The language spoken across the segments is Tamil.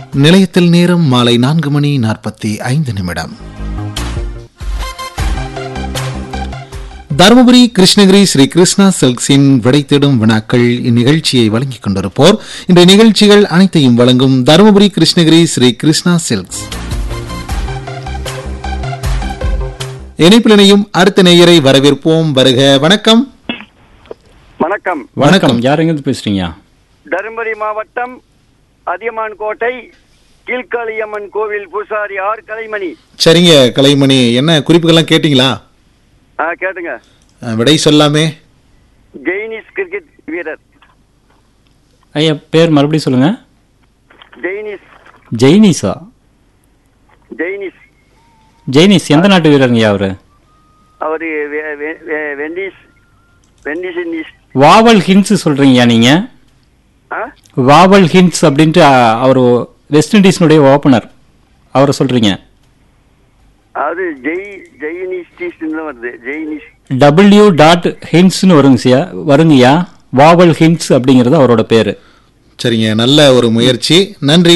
நிலையத்தில் நேரம் மாலை நான்கு மணி நாற்பத்தி ஐந்து நிமிடம் தருமபுரி கிருஷ்ணகிரி ஸ்ரீ கிருஷ்ணா சில்க்ஸின் விடை தேடும் வினாக்கள் இந்நிகழ்ச்சியை வழங்கிக் கொண்டிருப்போர் இந்த நிகழ்ச்சிகள் அனைத்தையும் வழங்கும் தருமபுரி கிருஷ்ணகிரி ஸ்ரீ கிருஷ்ணா சில்க்ஸ் இணைப்பில் இணையும் அடுத்த நேயரை வரவேற்போம் வருக வணக்கம் வணக்கம் வணக்கம் யார் எங்கிருந்து பேசுறீங்க தருமபுரி மாவட்டம் அதியமான் கோட்டை கீழ்காளியம்மன் கோவில் பூசாரி ஆர் கலைமணி சரிங்க கலைமணி என்ன குறிப்புகள்லாம் கேட்டீங்களா ஆ கேட்டுங்க அஹ், விடை சொல்லாமே ஜெயினிஸ் கிரிக்கெட் வீரர் ஐயா பேர் மறுபடியும் சொல்லுங்க ஜெயினிஸ் ஜெய்னிஸா ஜெயினிஸ் ஜெய்னிஸ் எந்த நாட்டு வீரருங்கய்யா அவரு அவர் Windies Windies Indies Wavell Hinds சொல்றீங்கய்யா நீங்க ஆ வாவல் ஹின்ஸ் அப்படின்ட்டு அ, அவர் வெஸ்ட் இண்டீஸ்னுடைய ஓப்பனர் அவரை சொல்றீங்க அது ஜெய் ஜெயினிஸ் டீஸ்ன்னு வருது ஜெயினிஸ் டபிள்யூ டாட் ஹின்ஸ்னு வருங்கய்யா வருங்கய்யா வாவல் ஹின்ஸ் அப்படிங்கிறது அவரோட பேரு சரிங்க நல்ல ஒரு முயற்சி நன்றி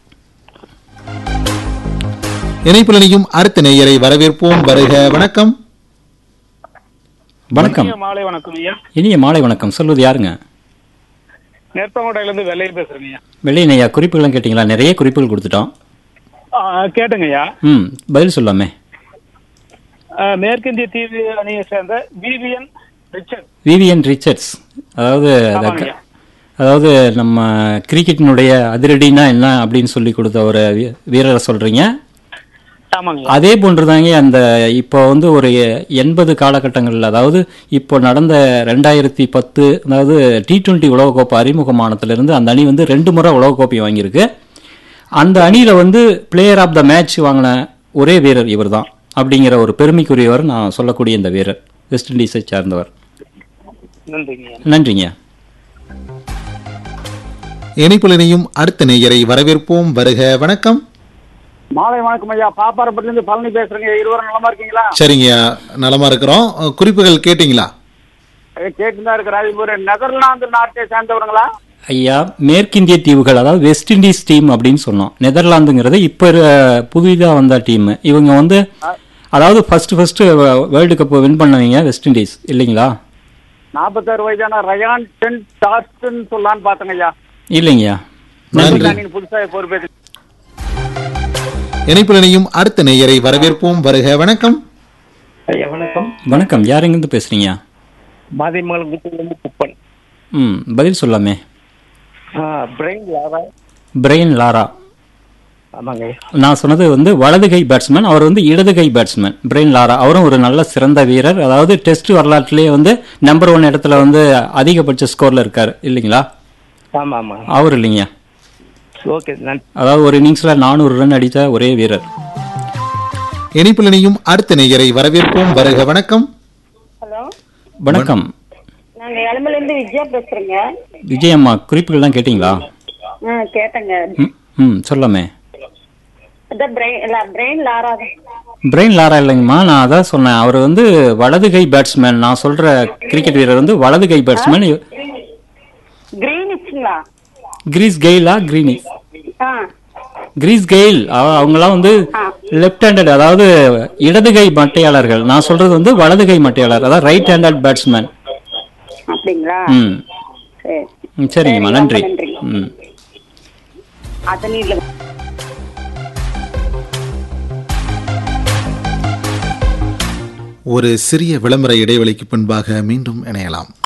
இணைப்பில் இணையும் அடுத்த நேயரை வரவேற்போம் வருக வணக்கம் வணக்கம் இனிய மாலை வணக்கம் ஐயா இனிய மாலை வணக்கம் சொல்வது யாருங்க நெற்பங்கோட்டையில இருந்து வெள்ளையில் பேசுறேங்க ஐயா வெளியினையா குறிப்புகள்லாம் கேட்டீங்களா நிறைய குறிப்புகள் கொடுத்துட்டோம் ஆ, கேட்டுங்க ஐயா ம் பதில் சொல்லாமே ஆ, மேற்கிந்திய தீவு அணியை சேர்ந்த விவிஎன் ரிச்சர்ட் விவிஎன் ரிச்சர்ட்ஸ் அதாவது அந்த க- ஆமாங்கய்யா. அதாவது நம்ம கிரிக்கெட்டினுடைய அதிரடினா என்ன அப்படின்னு சொல்லி கொடுத்த ஒரு வீ- வீரரை சொல்றீங்க ஆமாங்க அதே போன்றுதாங்க அந்த இப்போ வந்து ஒரு எண்பது காலகட்டங்களில் அதாவது இப்போ நடந்த ரெண்டாயிரத்தி பத்து அதாவது டி டுவெண்ட்டி உலகக்கோப்பை அறிமுகமானத்திலிருந்து அந்த அணி வந்து ரெண்டு முறை உலகக்கோப்பை வாங்கியிருக்கு அந்த அணியில வந்து பிளேயர் ஆஃப் த மேட்ச் வாங்கின ஒரே வீரர் இவர்தான் அப்படிங்கிற ஒரு பெருமைக்குரியவர் நான் சொல்லக்கூடிய இந்த வீரர் வெஸ்ட் இண்டீஸை சார்ந்தவர் நன்றிங்க ஐயா நன்றிங்க இணைப்பில் இணையும் அடுத்த நேயரை வரவேற்போம் வருக வணக்கம் மாலை வணக்கம் ஐயா பாப்பாரப்பட்டில இருந்து பழனி பேசுறேங்க இருவரும் நலமா இருக்கீங்களா சரிங்க நலமா இருக்கிறோம் அஹ், குறிப்புகள் கேட்டீங்களா கேட்டு தான் இருக்கிறாரு இவர் நெதர்லாந்து நாட்டை சேர்ந்தவருங்களா ஐயா மேற்கிந்திய தீவுகள் அதாவது வெஸ்ட் இண்டீஸ் டீம் அப்படின்னு சொன்னோம் நெதர்லாந்துங்கிறது இப்போ புதிதாக வந்த டீம் இவங்க வந்து அதாவது first first world cup win பண்ணவங்க வெஸ்ட் இண்டீஸ் இல்லைங்களா நாற்பத்தாறு வயதான ரயான் டென் டாஸ்டன் சொல்லலான்னு பார்த்தேங்க ஐயா இல்லைங்கய்யா நன்றி நீங்க புதுசா பொறுப்பேற்று இணைப்பில் இணையும் அடுத்த நேயரை வரவேற்போம் வருக வணக்கம் ஐயா வணக்கம் வணக்கம் யார் எங்கேருந்து பேசுறீங்க மாதிமங்கலம் குட்டிலிருந்து குப்பன் ம் பதில் சொல்லாமே பிரெயின் லாரா பிரெயின் லாரா ஆமாங்க ஐயா நான் சொன்னது வந்து வலது கை பேட்ஸ்மேன் அவர் வந்து இடது கை பேட்ஸ்மேன் பிரெயின் லாரா அவரும் ஒரு நல்ல சிறந்த வீரர் அதாவது டெஸ்ட் வரலாற்றிலேயே வந்து நம்பர் ஒன் இடத்துல வந்து அதிகபட்ச ஸ்கோர்ல இருக்காரு இல்லைங்களா ஆமா ஆமா அவர் இல்லைங்க ஓகே நன்றி அதாவது ஒரு இன்னிங்ஸ்ல நானூறு ரன் அடித்த ஒரே வீரர் இணைப்பில் இணையும் அடுத்த நேயரை வரவேற்போம் வருக வணக்கம் ஹலோ வணக்கம் நாங்க எளம்பல இருந்து விஜயா பேசுறேங்க விஜயம்மா குறிப்புகள்லாம் கேட்டிங்களா ஆ கேட்டேங்க ம் ம் சொல்லாமே அதான் பிரெயின் இல்ல பிரெயின் லாரா பிரெயின் லாரா இல்லைங்கம்மா நான் அதான் சொன்னேன் அவர் வந்து வலது கை பேட்ஸ்மேன் நான் சொல்ற கிரிக்கெட் வீரர் வந்து வலது கை பேட்ஸ்மேன் கிரீனிச்சுங்களா கிரீஸ் கெயிலா கிரீனி ஆ கிரீஸ் கெயில் அவ- அவங்கெல்லாம் வந்து லெஃப்ட் ஹேண்டட் அதாவது இடது கை மட்டையாளர்கள் நான் சொல்றது வந்து வலது கை மட்டையாளர் அதாவது ரைட் ஹேண்டட் பேட்ஸ்மேன் அப்படிங்களா ம் சரி ம், சரிங்கம்மா நன்றி ரொம்ப நன்றி. ம் அது நீ இல்ல ஒரு சிறிய விளம்பர இடைவெளிக்கு பின்பாக மீண்டும் இணையலாம்